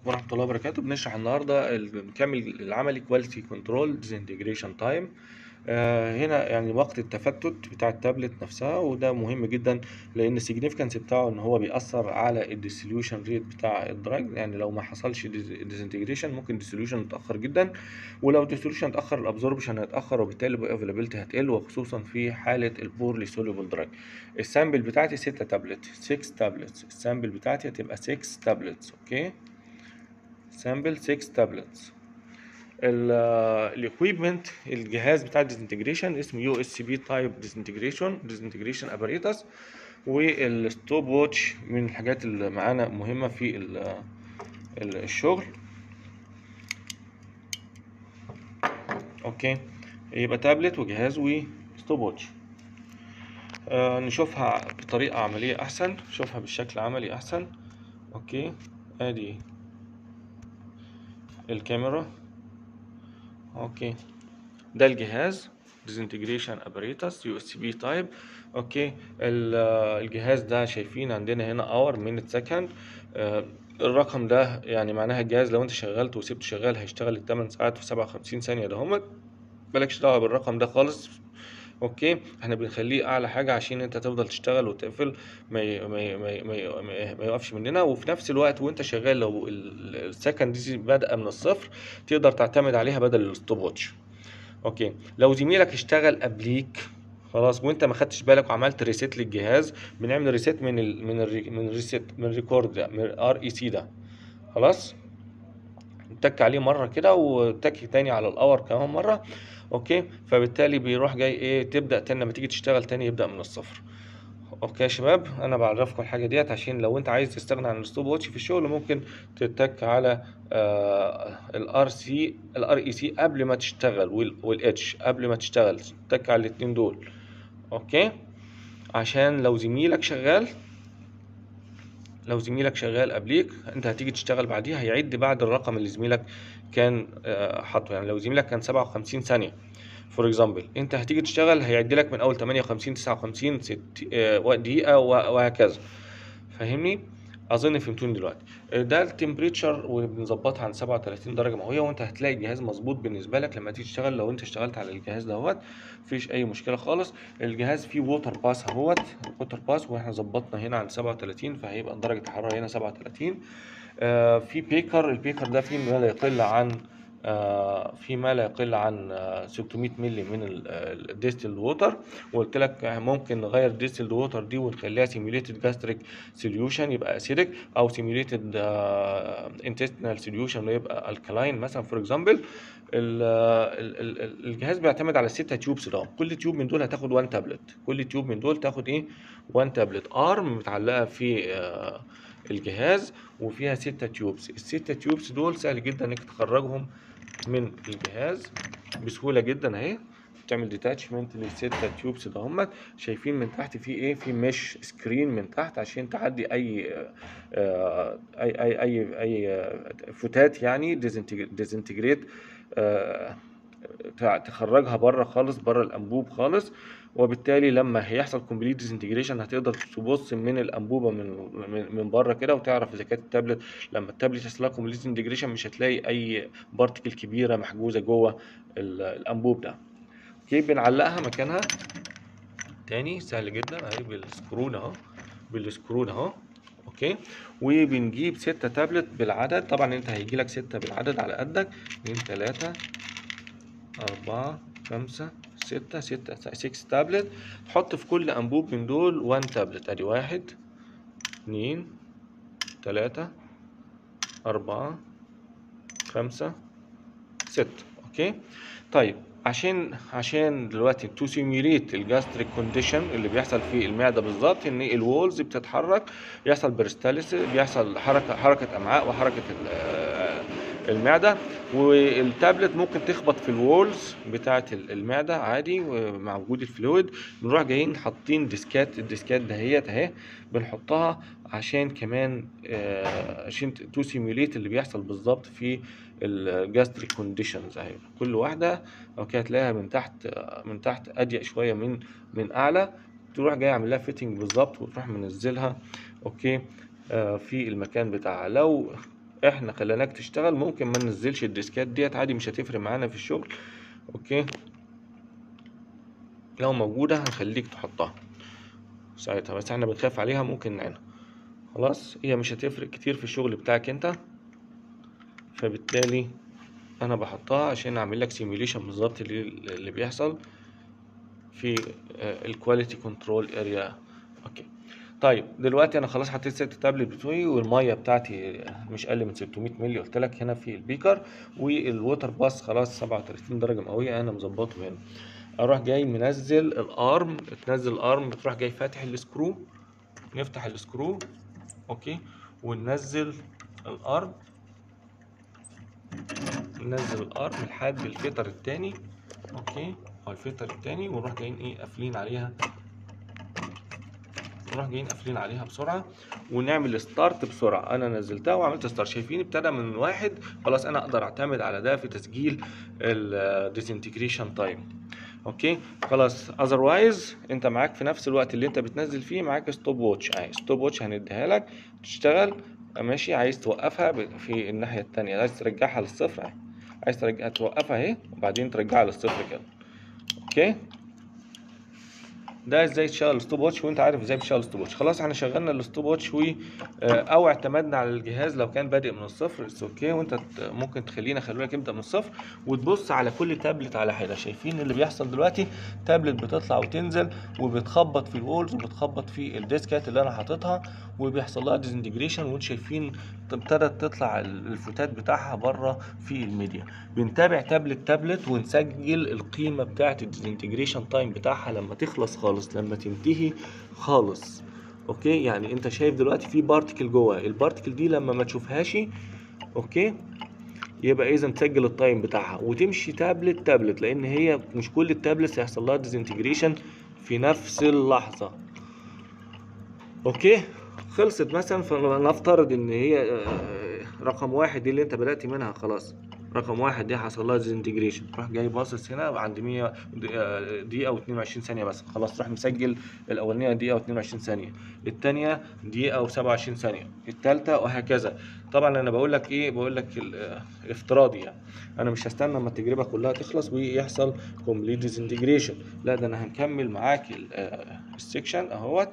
ورحمة الله وبركاته بنشرح النهاردة ال- بنكمل العملي كواليتي كنترول ديزنتجريشن تايم هنا يعني وقت التفتت بتاع التابلت نفسها وده مهم جدا لان السيجنيفيكانس بتاعه ان هو بيأثر على الديسوليوشن ريت بتاع الدراج يعني لو ما حصلش ديزنتجريشن ممكن الديسوليوشن يتأخر جدا ولو الديسوليوشن اتأخر الابزوربشن هيتأخر وبالتالي الافيلابيلتي هتقل وخصوصا في حالة البورلي سوليبل دراج السامبل بتاعتي 6 تابلت 6 تابلتس السامبل بتاعتي هتبقى 6 تابلتس اوكي سامبل 6 تابلتس الاكويبمنت الجهاز بتاع الديزنتجريشن اسمه يو اس بي تايب ديزنتجريشن ديزنتجريشن اباريتس والستوب واتش من الحاجات اللي معانا مهمه في ال- ال- الشغل اوكي يبقى تابلت وجهاز وستوب واتش آه نشوفها بطريقه عمليه احسن نشوفها بالشكل عملي احسن اوكي ادي الكاميرا اوكي ده الجهاز ديزنتجريشن اباريتس يو اس بي تايب اوكي ال- الجهاز ده شايفين عندنا هنا اور مينت سكند الرقم ده يعني معناها الجهاز لو انت شغلت وسبته شغال هيشتغل الثمان ساعات في 57 ثانيه ده همت مالكش دعوه بالرقم ده خالص اوكي احنا بنخليه اعلى حاجه عشان انت تفضل تشتغل وتقفل ما ي... ما ي... ما ي... ما, ي... ما ي- ما يوقفش مننا وفي نفس الوقت وانت شغال لو ال- السكند دي بادئه من الصفر تقدر تعتمد عليها بدل الستوب واتش اوكي لو زميلك اشتغل قبليك خلاص وانت ما خدتش بالك وعملت ريسيت للجهاز بنعمل ريسيت من ال... من ال... من الريسيت من الريكورد ده من الار اي سي ده خلاص تك عليه مره كده وتك تاني على الاور كمان مره اوكي فبالتالي بيروح جاي ايه تبدا تاني لما تيجي تشتغل تاني يبدا من الصفر اوكي يا شباب انا بعرفكم الحاجه ديت عشان لو انت عايز تستغنى عن الستوب واتش في الشغل ممكن تتك على الار سي الار اي سي قبل ما تشتغل والاتش قبل ما تشتغل تك على الاتنين دول اوكي عشان لو زميلك شغال لو زميلك شغال قبليك انت هتيجي تشتغل بعديها هيعد بعد الرقم اللي زميلك كان آه، حاطه يعني لو زميلك كان 57 ثانية فور اكزامبل انت هتيجي تشتغل هيعد لك من اول 58 59 ست آه، دقيقة و- وهكذا فاهمني اظن فهمتوني دلوقتي آه، ده التمبريتشر وبنظبطها عن 37 درجة مئوية وانت هتلاقي الجهاز مظبوط بالنسبة لك لما تيجي تشتغل لو انت اشتغلت على الجهاز دوت مفيش اي مشكلة خالص الجهاز فيه ووتر باس اهوت ووتر باس واحنا ظبطنا هنا عن 37 فهيبقى درجة الحرارة هنا 37 آه، في بيكر البيكر ده فيه ما لا يقل عن آه، في ما لا يقل عن آه، 600 مللي من الديستيل ووتر وقلت لك ممكن نغير الديستيل ووتر دي ونخليها سيميوليتد جاستريك سوليوشن يبقى اسيدك او سيميوليتد انتستينال سوليوشن ويبقى الكلاين مثلا فور اكزامبل الجهاز بيعتمد على الستة تيوبس ده كل تيوب من دول هتاخد 1 تابلت كل تيوب من دول تاخد ايه 1 تابلت ارم متعلقه في آه، الجهاز وفيها ستة تيوبس الستة تيوبس دول سهل جدا انك تخرجهم من الجهاز بسهولة جدا اهي تعمل ديتاتشمنت للستة تيوبس ده همت شايفين من تحت في ايه في مش سكرين من تحت عشان تعدي اي آه، اي اي اي اي آه، فتات يعني ديزنتجريت تخرجها بره خالص بره الانبوب خالص وبالتالي لما هيحصل كومبليت ديزنتجريشن هتقدر تبص من الانبوبه من من, من بره كده وتعرف اذا كانت التابلت لما التابلت يحصل لها كومبليت ديزنتجريشن مش هتلاقي اي بارتكل كبيره محجوزه جوه ال- الانبوب ده اوكي بنعلقها مكانها تاني سهل جدا اهي بالسكرون اهو بالسكرون اهو اوكي وبنجيب ستة تابلت بالعدد طبعا انت هيجي لك ستة بالعدد على قدك اتنين تلاتة أربعة خمسة ستة ستة سكس تابلت تحط في كل أنبوب من دول وان تابلت أدي واحد اتنين تلاتة أربعة خمسة ستة أوكي طيب عشان عشان دلوقتي تو سيميوليت الجاستريك كونديشن اللي بيحصل في المعده بالظبط ان الوولز بتتحرك بيحصل برستاليس بيحصل حركه حركه امعاء وحركه ال- آه، المعده والتابلت ممكن تخبط في الوولز بتاعه ال- المعده عادي مع وجود الفلويد بنروح جايين حاطين ديسكات الديسكات دهيت اهي بنحطها عشان كمان آه، عشان تو سيميوليت اللي بيحصل بالظبط في الجاستريك كونديشنز اهي كل واحده اوكي هتلاقيها من تحت من تحت اضيق شويه من من اعلى تروح جاي عامل لها فيتنج بالظبط وتروح منزلها اوكي آه، في المكان بتاعها لو احنا خليناك تشتغل ممكن ما ننزلش الديسكات ديت عادي مش هتفرق معانا في الشغل اوكي لو موجودة هنخليك تحطها ساعتها بس احنا بنخاف عليها ممكن نعينها خلاص هي مش هتفرق كتير في الشغل بتاعك انت فبالتالي انا بحطها عشان اعمل لك سيميوليشن بالظبط اللي, اللي بيحصل في الكواليتي كنترول اريا اوكي طيب دلوقتي انا خلاص حطيت ست التابلت بتوعي والميه بتاعتي مش اقل من 600 مللي قلت لك هنا في البيكر والووتر باس خلاص 37 درجه مئويه انا مظبطه هنا اروح جاي منزل الارم تنزل الارم بتروح جاي فاتح السكرو نفتح السكرو اوكي وننزل الارم ننزل الارم لحد الفيتر التاني اوكي او الفيتر التاني ونروح جايين ايه قافلين عليها نروح جايين قافلين عليها بسرعه ونعمل ستارت بسرعه انا نزلتها وعملت ستارت شايفين ابتدى من واحد خلاص انا اقدر اعتمد على ده في تسجيل الديسنتجريشن تايم اوكي خلاص اذروايز انت معاك في نفس الوقت اللي انت بتنزل فيه معاك ستوب واتش اهي ستوب واتش هنديها لك تشتغل ماشي عايز توقفها في الناحيه التانية عايز ترجعها للصفر اهي عايز ترجع توقفها اهي وبعدين ترجعها للصفر كده اوكي ده ازاي تشغل الستوب واتش وانت عارف ازاي بتشغل الستوب واتش خلاص احنا شغلنا الستوب واتش و او اعتمدنا على الجهاز لو كان بادئ من الصفر اتس اوكي وانت ممكن تخلينا خلوا لك يبدا من الصفر وتبص على كل تابلت على حده شايفين اللي بيحصل دلوقتي تابلت بتطلع وتنزل وبتخبط في الوولز وبتخبط في الديسكات اللي انا حاططها وبيحصل لها ديزنتجريشن وانتم شايفين ابتدت تطلع الفتات بتاعها بره في الميديا بنتابع تابلت تابلت ونسجل القيمه بتاعه الديزنتجريشن تايم بتاعها لما تخلص خالص لما تنتهي خالص اوكي يعني انت شايف دلوقتي في بارتكل جوه البارتكل دي لما ما تشوفهاش اوكي يبقى اذا تسجل التايم بتاعها وتمشي تابلت تابلت لان هي مش كل التابلتس هيحصل لها ديزنتجريشن في نفس اللحظه اوكي خلصت مثلا فنفترض ان هي رقم واحد دي اللي انت بدأت منها خلاص رقم واحد دي حصل لها ديزنتجريشن تروح جاي باصص هنا عند 100 دقيقة و22 ثانية بس خلاص تروح مسجل الأولانية دقيقة و22 ثانية الثانية دقيقة و27 ثانية الثالثة وهكذا طبعا أنا بقول لك إيه بقول لك الافتراضي يعني أنا مش هستنى لما التجربة كلها تخلص ويحصل كومبليت ديزنتجريشن لا ده أنا هنكمل معاك السكشن أهوت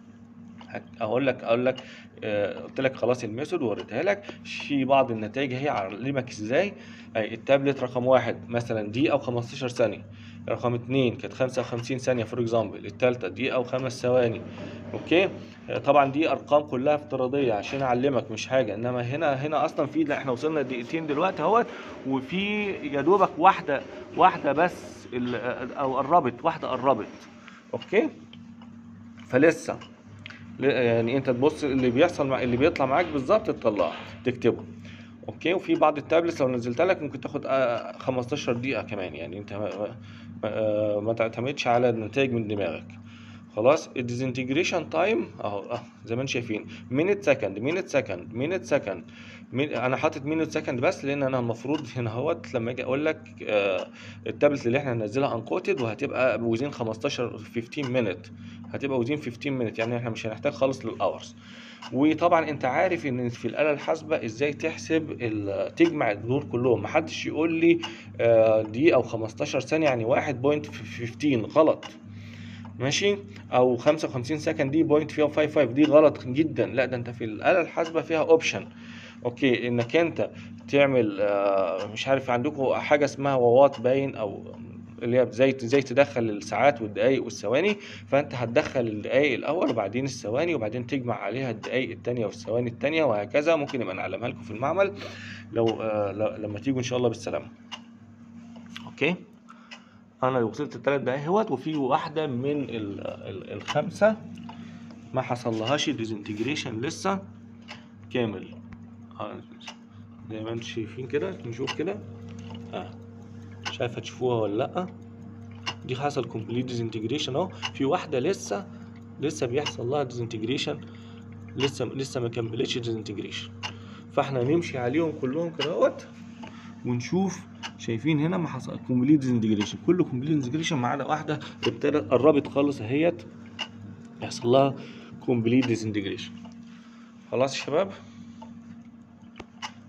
اقول لك اقول لك آه قلت لك خلاص الميثود ووريتها لك في بعض النتائج هي اعلمك ازاي التابلت رقم واحد مثلا دقيقه و15 ثانيه رقم اتنين كانت 55 ثانيه فور اكزامبل التالتة دقيقه وخمس ثواني اوكي طبعا دي ارقام كلها افتراضيه عشان اعلمك مش حاجه انما هنا هنا اصلا في لا احنا وصلنا دقيقتين دلوقتي اهوت وفي يا دوبك واحده واحده بس او قربت واحده قربت اوكي فلسه يعني انت تبص اللي بيحصل مع اللي بيطلع معاك بالظبط تطلعه تكتبه اوكي وفي بعض التابلتس لو نزلتها لك ممكن تاخد 15 دقيقه كمان يعني انت ما, ما تعتمدش على النتائج من دماغك خلاص الديزنتجريشن تايم اهو زي ما انتم شايفين مينت سكند مينت سكند مينت سكند انا حاطط مينت سكند بس لان انا المفروض هنا اهوت لما اجي اقول لك آه التابلت اللي احنا هننزلها انكوتد وهتبقى وزين 15 15 مينت هتبقى وزين 15 مينت يعني احنا مش هنحتاج خالص للاورز وطبعا انت عارف ان في الاله الحاسبه ازاي تحسب تجمع دول كلهم محدش يقول لي آه دقيقه و15 ثانيه يعني 1.15 غلط ماشي او 55 سكند دي بوينت فيها 55 دي غلط جدا لا ده انت في الاله الحاسبه فيها اوبشن اوكي انك انت تعمل آه مش عارف عندكم حاجه اسمها ووات باين او اللي هي زي زي تدخل الساعات والدقائق والثواني فانت هتدخل الدقائق الاول وبعدين الثواني وبعدين تجمع عليها الدقائق الثانيه والثواني الثانيه وهكذا ممكن نبقى نعلمها لكم في المعمل لو آه لما تيجوا ان شاء الله بالسلامه اوكي انا وصلت الثلاث دقايق اهوت وفي واحده من ال ال الخمسه ما حصل لهاش ديزنتجريشن لسه كامل زي ما انتم شايفين كده نشوف كده اه مش عارف هتشوفوها ولا لا دي حصل كومبليت ديزنتجريشن اهو في واحده لسه لسه بيحصل لها ديزنتجريشن لسه لسه ما كملتش ديزنتجريشن فاحنا نمشي عليهم كلهم كده اهوت ونشوف شايفين هنا ما حصل كومبليت ديزنتجريشن كل كومبليت ديزنتجريشن ما عدا واحده ابتدت قربت خالص اهيت يحصل لها كومبليت ديزنتجريشن خلاص يا شباب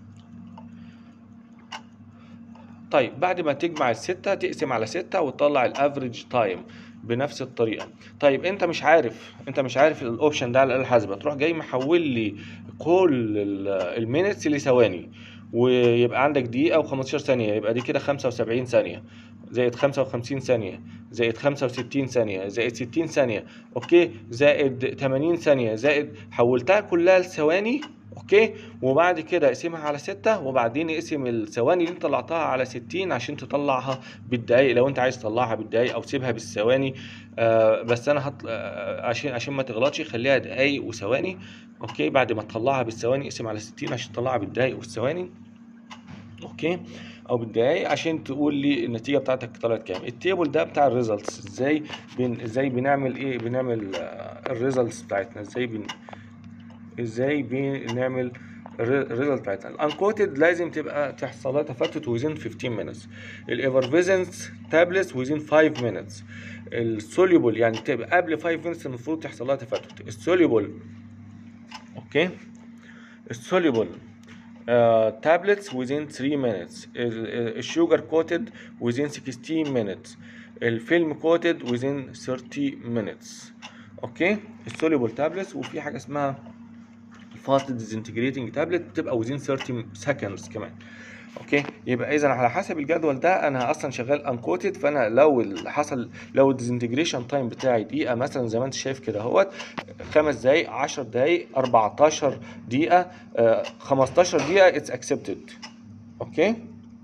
طيب بعد ما تجمع الستة تقسم على ستة وتطلع الافريج تايم بنفس الطريقة طيب انت مش عارف انت مش عارف الاوبشن ده على الآلة الحاسبة تروح جاي محول لي كل المينتس لثواني ويبقى عندك دقيقة و15 ثانية يبقى دي كده 75 ثانية زائد 55 ثانية زائد 65 ثانية زائد 60 ثانية اوكي زائد 80 ثانية زائد حولتها كلها لثواني اوكي وبعد كده اقسمها على ستة وبعدين اقسم الثواني اللي انت طلعتها على 60 عشان تطلعها بالدقايق لو انت عايز تطلعها بالدقايق او سيبها بالثواني آه بس انا هطل... آه عشان عشان ما تغلطش خليها دقايق وثواني اوكي بعد ما تطلعها بالثواني اقسم على 60 عشان تطلعها بالدقايق والثواني اوكي او بالدقايق عشان تقول لي النتيجه بتاعتك طلعت كام التيبل ده بتاع الريزلتس ازاي بن... ازاي بنعمل ايه بنعمل آه الريزلتس بتاعتنا ازاي بن... ازاي بنعمل الريزلت بتاعتنا الانكوتد لازم تبقى تحصل لها تفتت within 15 minutes الايفرفيزنس تابلتس within 5 minutes السوليبل يعني تبقى قبل 5 minutes المفروض تحصل لها تفتت السوليبل اوكي السوليبل تابلتس within 3 minutes الشوجر كوتد within 16 minutes الفيلم كوتد within 30 minutes اوكي السوليبل تابلتس وفي حاجه اسمها فاست ديزنتجريتنج تابلت بتبقى within 30 seconds كمان اوكي يبقى اذا على حسب الجدول ده انا اصلا شغال انكوتد فانا لو اللي حصل لو الديزنتجريشن تايم بتاعي دقيقه مثلا زي ما انت شايف كده اهوت خمس دقائق 10 دقائق 14 دقيقه آه 15 دقيقه اتس اكسبتد اوكي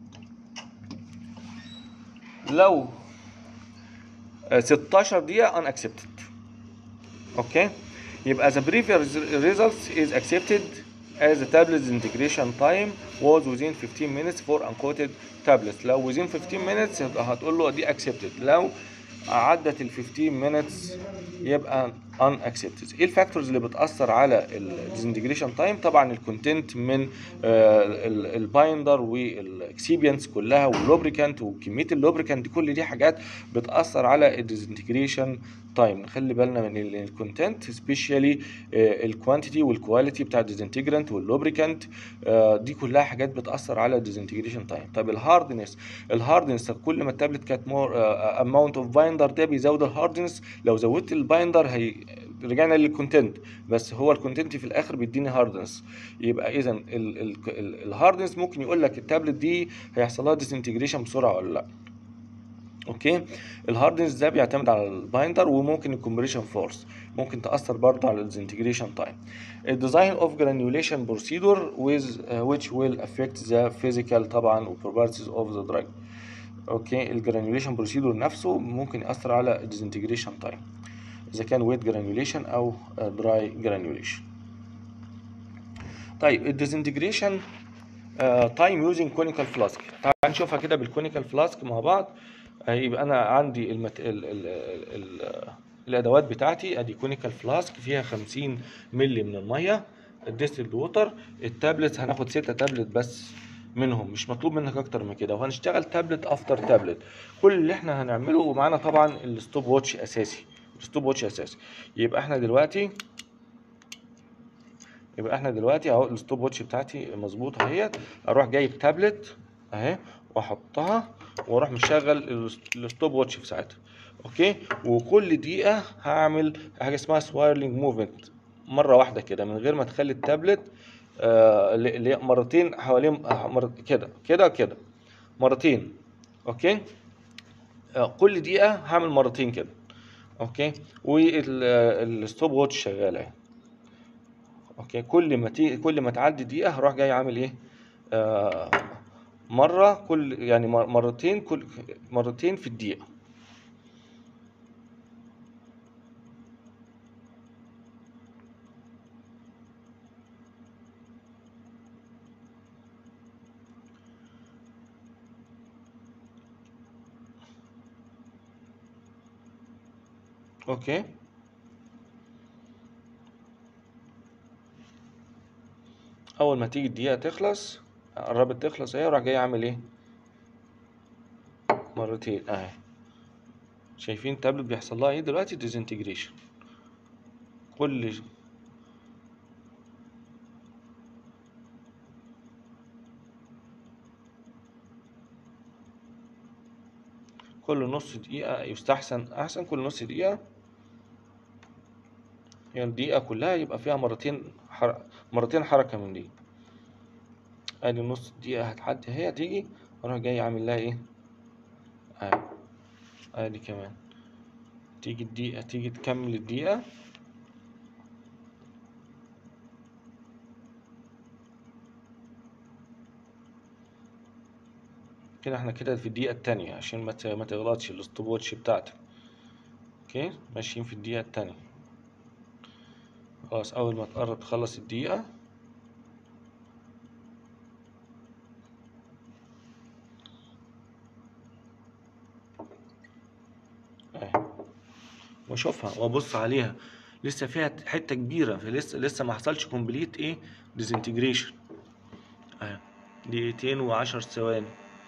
لو آه 16 دقيقه ان اكسبتد اوكي يبقى the previous results is accepted as the tablet's integration time was within 15 minutes for uncoated tablets لو within 15 minutes هتقول له دي accepted لو عدت ال 15 minutes يبقى unaccepted ايه الفاكتورز اللي بتاثر على الديزنتجريشن تايم طبعا الكونتنت من البايندر والاكسيبيانتس كلها واللوبريكانت وكميه اللوبريكانت كل دي حاجات بتاثر على الديزنتجريشن تايم نخلي بالنا من الكونتنت سبيشالي الكوانتيتي والكواليتي بتاع الديزنتجرانت واللوبريكانت دي كلها حاجات بتاثر على الديزنتجريشن تايم طب الهاردنس الهاردنس كل ما التابلت كانت مور اماونت اوف بايندر ده بيزود الهاردنس لو زودت البايندر هي رجعنا للكونتنت بس هو الكونتنت في الاخر بيديني هاردنس يبقى اذا الهاردنس ممكن يقول لك التابلت دي هيحصل لها ديسنتجريشن بسرعه ولا لا اوكي الهاردنس ده بيعتمد على البايندر وممكن الكومبريشن فورس ممكن تاثر برضه على الديسنتجريشن تايم الديزاين اوف جرانيوليشن بروسيدور with uh, which will affect the physical طبعا و properties of the drug اوكي الجرانيوليشن بروسيدور نفسه ممكن ياثر على الديسنتجريشن تايم اذا كان ويت جرانيوليشن او دراي جرانيوليشن طيب الديسنتجريشن تايم يوزنج كونيكال فلاسك تعال نشوفها كده بالكونيكال فلاسك مع بعض يبقى انا عندي المت... ال... ال... ال... الادوات بتاعتي ادي كونيكال فلاسك فيها 50 مللي من الميه الديستلد ووتر التابلت هناخد 6 تابلت بس منهم مش مطلوب منك اكتر من كده وهنشتغل تابلت افتر تابلت كل اللي احنا هنعمله ومعانا طبعا الستوب واتش اساسي الستوب واتش اساسي يبقى احنا دلوقتي يبقى احنا دلوقتي اهو الستوب واتش بتاعتي مظبوطه اهيت اروح جايب تابلت اهي واحطها واروح مشغل الستوب واتش في ساعتها اوكي وكل دقيقه هعمل حاجه اسمها سوايرلينج موفمنت مره واحده كده من غير ما تخلي التابلت آه ل- ل- مرتين حوالين مر- كده كده كده مرتين اوكي آه كل دقيقه هعمل مرتين كده اوكي والستوب واتش شغاله اهي اوكي كل ما تي... كل ما تعدي دقيقه هروح جاي عامل ايه آه مره كل يعني مر- مرتين كل مرتين في الدقيقه اوكي اول ما تيجي الدقيقه تخلص قربت تخلص اهي اروح جاي عامل ايه مرتين اهي شايفين التابلت بيحصل لها ايه دلوقتي ديزنتجريشن كل كل نص دقيقة يستحسن أحسن كل نص دقيقة يعني الدقيقة كلها يبقى فيها مرتين حر... مرتين حركة من دي ادي نص دقيقة هتعدي هي تيجي اروح جاي عامل لها ايه ادي ادي كمان تيجي الدقيقة تيجي تكمل الدقيقة كده احنا كده في الدقيقة التانية عشان ما ت- ما تغلطش الستوب واتش بتاعتك اوكي ماشيين في الدقيقة التانية خلاص أول ما تقرب تخلص الدقيقة اهي واشوفها وابص عليها لسه فيها حتة كبيرة فلسه لسه ما حصلش كومبليت ايه ديزنتجريشن اهي دقيقتين وعشر ثواني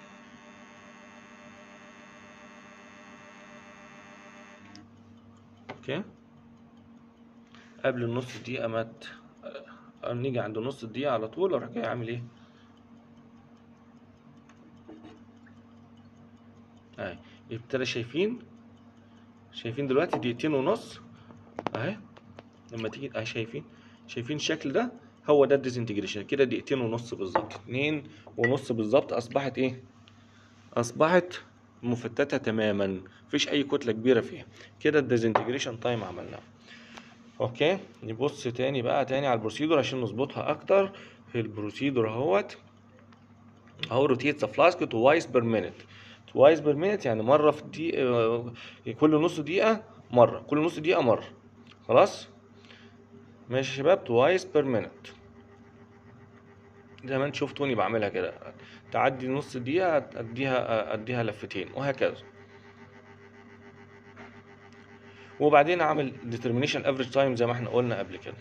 اوكي قبل النص دقيقة ما ت... أه، نيجي عند نص الدقيقة على طول اروح جاي عامل ايه اهي ابتدى شايفين شايفين دلوقتي دقيقتين ونص اهي لما تيجي اهي شايفين شايفين الشكل ده هو ده الديزنتجريشن كده دقيقتين ونص بالظبط اتنين ونص بالظبط اصبحت ايه اصبحت مفتتة تماما مفيش اي كتلة كبيرة فيها كده الديزنتجريشن تايم عملناه اوكي نبص تاني بقى تاني على البروسيدور عشان نظبطها اكتر في البروسيدور اهوت اهو روتيت ذا فلاسك توايس بير مينيت توايس بير مينيت يعني مره في الدقيقه كل نص دقيقه مره كل نص دقيقه مره خلاص ماشي يا شباب توايس بير مينيت زي ما انتوا شفتوني بعملها كده تعدي نص دقيقه اديها اديها لفتين وهكذا وبعدين اعمل determination average time زي ما احنا قلنا قبل كده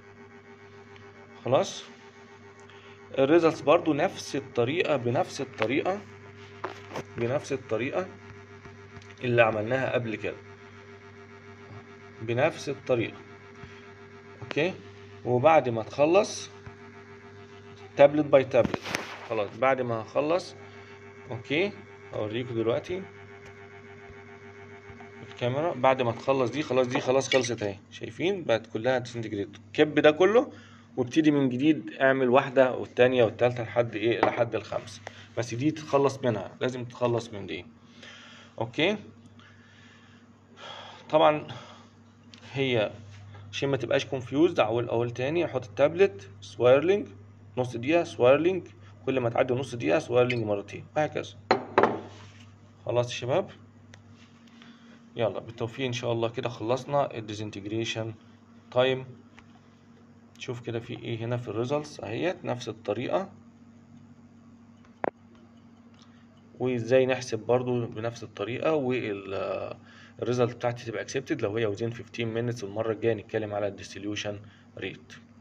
خلاص الريزلتس برضو نفس الطريقة بنفس الطريقة بنفس الطريقة اللي عملناها قبل كده بنفس الطريقة اوكي وبعد ما تخلص تابلت باي تابلت خلاص بعد ما هخلص اوكي اوريكم دلوقتي الكاميرا بعد ما تخلص دي خلاص دي خلاص خلصت اهي شايفين بقت كلها ديسنتجريت كب ده كله وابتدي من جديد اعمل واحدة والتانية والتالتة لحد ايه لحد الخمسة بس دي تتخلص منها لازم تتخلص من دي اوكي طبعا هي عشان ما تبقاش كونفيوزد اول اول تاني احط التابلت سويرلينج نص دقيقة سويرلينج كل ما تعدي نص دقيقة سويرلينج مرتين وهكذا خلاص يا شباب يلا بالتوفيق ان شاء الله كده خلصنا الديزنتجريشن تايم شوف كده في ايه هنا في الريزلتس اهيت نفس الطريقة وازاي نحسب برضو بنفس الطريقة والريزلت بتاعتي تبقى accepted لو هي within 15 minutes المرة الجاية نتكلم على الديسوليوشن ريت